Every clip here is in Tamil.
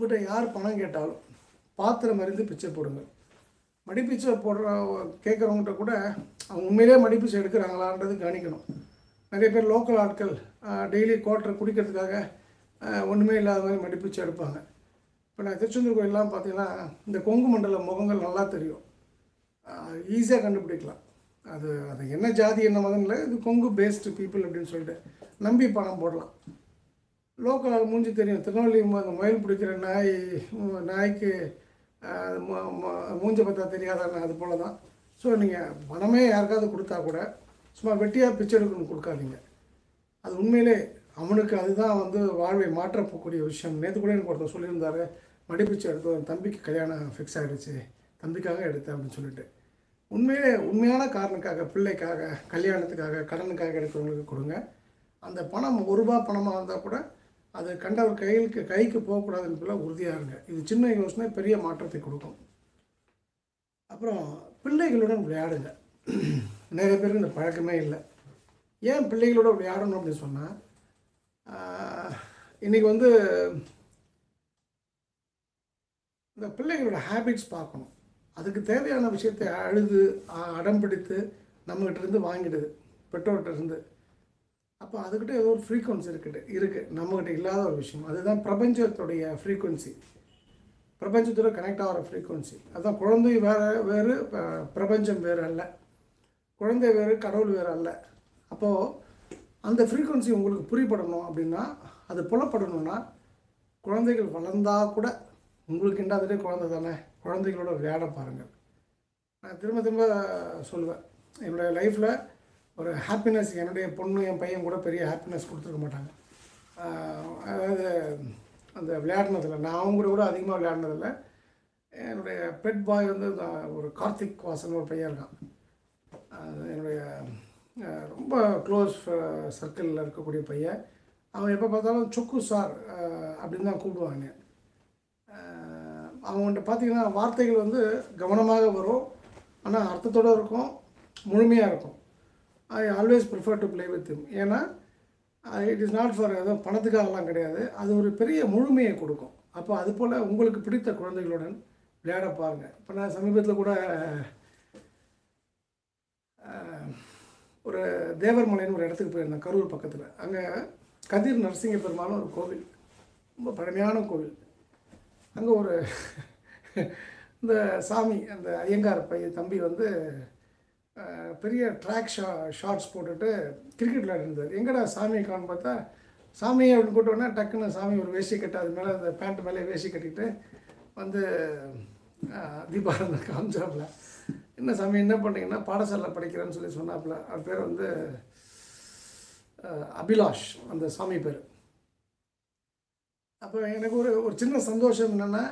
உங்கள்கிட்ட யார் பணம் கேட்டாலும் பாத்திரம் அறிந்து பிச்சை போடுங்க மடிப்பிச்சை போடுற கேட்குறவங்ககிட்ட கூட அவங்க உண்மையிலே மடிப்பிச்சை எடுக்கிறாங்களான்றது கவனிக்கணும் நிறைய பேர் லோக்கல் ஆட்கள் டெய்லி குவார்ட்டர் குடிக்கிறதுக்காக ஆஹ், ஒன்றுமே இல்லாத மாதிரி மடிப்பிச்சை எடுப்பாங்க இப்போ நான் திருச்செந்தூர் கோயிலெலாம் பார்த்தீங்கன்னா இந்த கொங்கு மண்டல முகங்கள் நல்லா தெரியும் ஈஸியாக கண்டுபிடிக்கலாம் அது அது என்ன ஜாதி என்ன மதம் இல்லை இது கொங்கு பேஸ்டு பீப்புள் அப்படின்னு சொல்லிட்டு நம்பி பணம் போடலாம் லோக்கல் மூஞ்சி தெரியும் திருநெல்வேலி மு- அந்த முயல் பிடிக்கிற நாய் உம், நாய்க்கு ஆஹ், மு- மு- மூஞ்ச பார்த்தா தெரியாதான்னு அது போல தான் ஸோ நீங்கள் பணமே யாருக்காவது கொடுத்தா கூட சும்மா வெட்டியாக பிச்சை எடுக்கணும் கொடுக்காதீங்க அது உண்மையிலே அவனுக்கு அதுதான் வந்து வாழ்வை மாற்றப்போக்கூடிய விஷயம் நேற்று கூட எனக்கு ஒருத்தர் சொல்லியிருந்தாரு மடிப்பிச்சை எடுத்தோம் என் தம்பிக்கு கல்யாணம் ஃபிக்ஸ் ஆகிடுச்சு தம்பிக்காக எடுத்தேன் அப்படின்னு சொல்லிட்டு உண்மையிலே உண்மையான காரணக்காக பிள்ளைக்காக கல்யாணத்துக்காக கடனுக்காக எடுக்கிறவங்களுக்கு கொடுங்க அந்த பணம் ஒரு ரூபா பணமாக இருந்தால் கூட அது கண்டவர் கைக்கு கைக்கு போகக்கூடாதுன்னு உறுதியாக இருங்க இது சின்ன யோசனை பெரிய மாற்றத்தை கொடுக்கும் அப்புறம் பிள்ளைகளுடன் விளையாடுங்க நிறைய பேருக்கு இந்த பழக்கமே இல்லை ஏன் பிள்ளைகளோட விளையாடணும் அப்படின்னு சொன்னால் இன்றைக்கி வந்து இந்த பிள்ளைகளோட ஹேபிட்ஸ் பார்க்கணும் அதுக்கு தேவையான விஷயத்தை அழுது அ- அடம் பிடித்து நம்மகிட்ட இருந்து வாங்கிடுது பெற்றோர்கிட்ட இருந்து அப்போ அதுக்கிட்ட ஏதோ ஒரு ஃப்ரீக்குவன்சி இருக்குது இருக்குது நம்மகிட்ட இல்லாத ஒரு விஷயம் அதுதான் பிரபஞ்சத்துடைய ஃப்ரீக்குவன்சி பிரபஞ்சத்தோட கனெக்ட் ஆகிற ஃப்ரீக்குவன்சி அதான் குழந்தை வேறு வேறு ப- பிரபஞ்சம் வேறு அல்ல குழந்தை வேறு கடவுள் வேறு அல்ல அப்போது அந்த ஃப்ரீக்குவன்சி உங்களுக்கு புரியப்படணும் அப்படின்னா அது புலப்படணும்னா குழந்தைகள் வளர்ந்தா கூட உங்களுக்கு இண்டாததே குழந்தை தானே குழந்தைகளோட விளையாட பாருங்கள் நான் திரும்ப திரும்ப சொல்லுவேன் என்னுடைய லைஃப்பில் ஒரு ஹாப்பினஸ் என்னுடைய பொண்ணு என் பையன் கூட பெரிய ஹாப்பினஸ் கொடுத்துருக்க மாட்டாங்க ஆஹ் அதாவது அந்த விளையாடினதில் நான் அவங்க கூட கூட அதிகமாக விளையாடினதில்ல என்னுடைய பெட் பாய் வந்து நான் ஒரு கார்த்திக் வாசன் ஒரு பையன் இருக்கான் அது என்னுடைய அஹ், ரொம்ப க்ளோஸ் சர்க்கிளில் இருக்கக்கூடிய பையன் அவன் எப்போ பார்த்தாலும் சொக்கு சார் அஹ், அப்படின்னு தான் கூப்பிடுவாங்க அஹ், அவங்கள்ட்ட பார்த்தீங்கன்னா வார்த்தைகள் வந்து கவனமாக வரும் ஆனால் அர்த்தத்தோடு இருக்கும் முழுமையாக இருக்கும் I always prefer to play with him ஏன்னா இட் இஸ் நாட் ஃபார் எதுவும் பணத்துக்காகலாம் கிடையாது அது ஒரு பெரிய முழுமையை கொடுக்கும் அப்போ அது போல் உங்களுக்கு பிடித்த குழந்தைகளுடன் விளையாட பாருங்கள் இப்போ நான் சமீபத்தில் கூட அஹ், ஒரு தேவர்மலைன்னு ஒரு இடத்துக்கு போயிருந்தேன் கரூர் பக்கத்தில் அங்கே கதிர் நரசிங்க பெருமாள்னு ஒரு கோவில் ரொம்ப பழமையான கோவில் அங்கே ஒரு இந்த சாமி அந்த ஐயங்கார் பையன் தம்பி வந்து அஹ், பெரிய ட்ராக் ஷா ஷார்ட்ஸ் போட்டுட்டு கிரிக்கெட் விளையாடிருந்தார் எங்கடா சாமியை காணும் பார்த்தா சாமி அப்படின்னு கூட்டோன்னா டக்குன்னு சாமி ஒரு வேஷ்டி கட்டு அது மேலே அந்த பேண்ட் மேலே வேஷ்டி கட்டிட்டு வந்து அஹ், தீபாராதனை காமிச்சாப்புல என்ன சாமி என்ன பண்ணீங்கன்னா பாடசாலை படிக்கிறேன்னு சொல்லி சொன்னாப்புல அவர் பேர் வந்து அஹ், அபிலாஷ் அந்த சாமி பேர் அப்போ எனக்கு ஒரு ஒரு சின்ன சந்தோஷம் என்னென்னா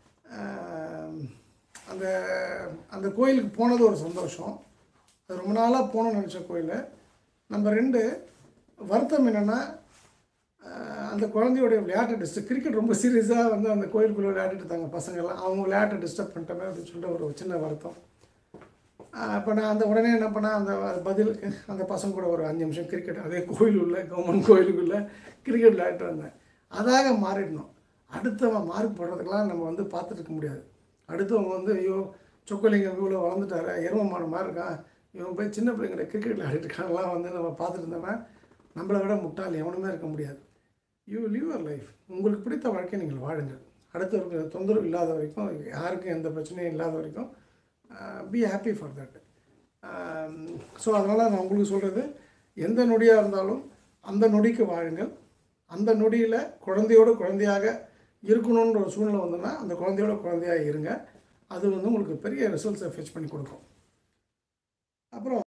அந்த அந்த கோயிலுக்கு போனது ஒரு சந்தோஷம் அது ரொம்ப நாளாக போகணும்னு நினச்ச கோயில் நம்பர் ரெண்டு வருத்தம் என்னென்னா அந்த குழந்தையோடைய விளையாட்டை டிஸ்டர்ப் கிரிக்கெட் ரொம்ப சீரியஸாக வந்து அந்த கோயிலுக்குள்ளே விளையாடிட்டு இருந்தாங்க பசங்கள்லாம் அவங்க விளையாட்டை டிஸ்டர்ப் பண்ணிட்டோமே அப்படின்னு சொல்லிட்டு ஒரு சின்ன வருத்தம் அப்போ நான் அந்த உடனே என்ன பண்ணேன் அந்த பதிலுக்கு அந்த பசங்க கூட ஒரு அஞ்சு நிமிஷம் கிரிக்கெட் அதே கோயில் உள்ள கவர்மெண்ட் கோயிலுக்குள்ளே கிரிக்கெட் விளையாட்டு வந்தேன் அதாக மாறிடணும் அடுத்தவன் மார்க் போடுறதுக்கெல்லாம் நம்ம வந்து பார்த்துட்டு இருக்க முடியாது அடுத்தவங்க வந்து ஐயோ சொக்கலிங்கம் இவ்வளோ வளர்ந்துட்டாரு எரும மாடு மாதிரி இருக்கான் இவன் போய் சின்ன பிள்ளைங்கிட்ட கிரிக்கெட் விளையாடிட்டு இருக்காங்கலாம் வந்து நம்ம பார்த்துட்டு இருந்தோம்னா நம்மளை விட முட்டாள் எவனுமே இருக்க முடியாது யூ லிவ் யுவர் லைஃப் உங்களுக்கு பிடித்த வாழ்க்கையை நீங்கள் வாழுங்கள் அடுத்தவருக்கு தொந்தரவு இல்லாத வரைக்கும் யாருக்கும் எந்த பிரச்சனையும் இல்லாத வரைக்கும் be happy for that so அதனால் நான் உங்களுக்கு சொல்கிறது எந்த நொடியாக இருந்தாலும் அந்த நொடிக்கு வாழுங்கள் அந்த நொடியில் குழந்தையோட குழந்தையாக இருக்கணுன்ற ஒரு சூழ்நிலை வந்ததுன்னா அந்த குழந்தையோட குழந்தையாக இருங்க அது வந்து உங்களுக்கு பெரிய ரிசல்ட்ஸை ஃபெச் பண்ணி கொடுக்கும் அப்புறம்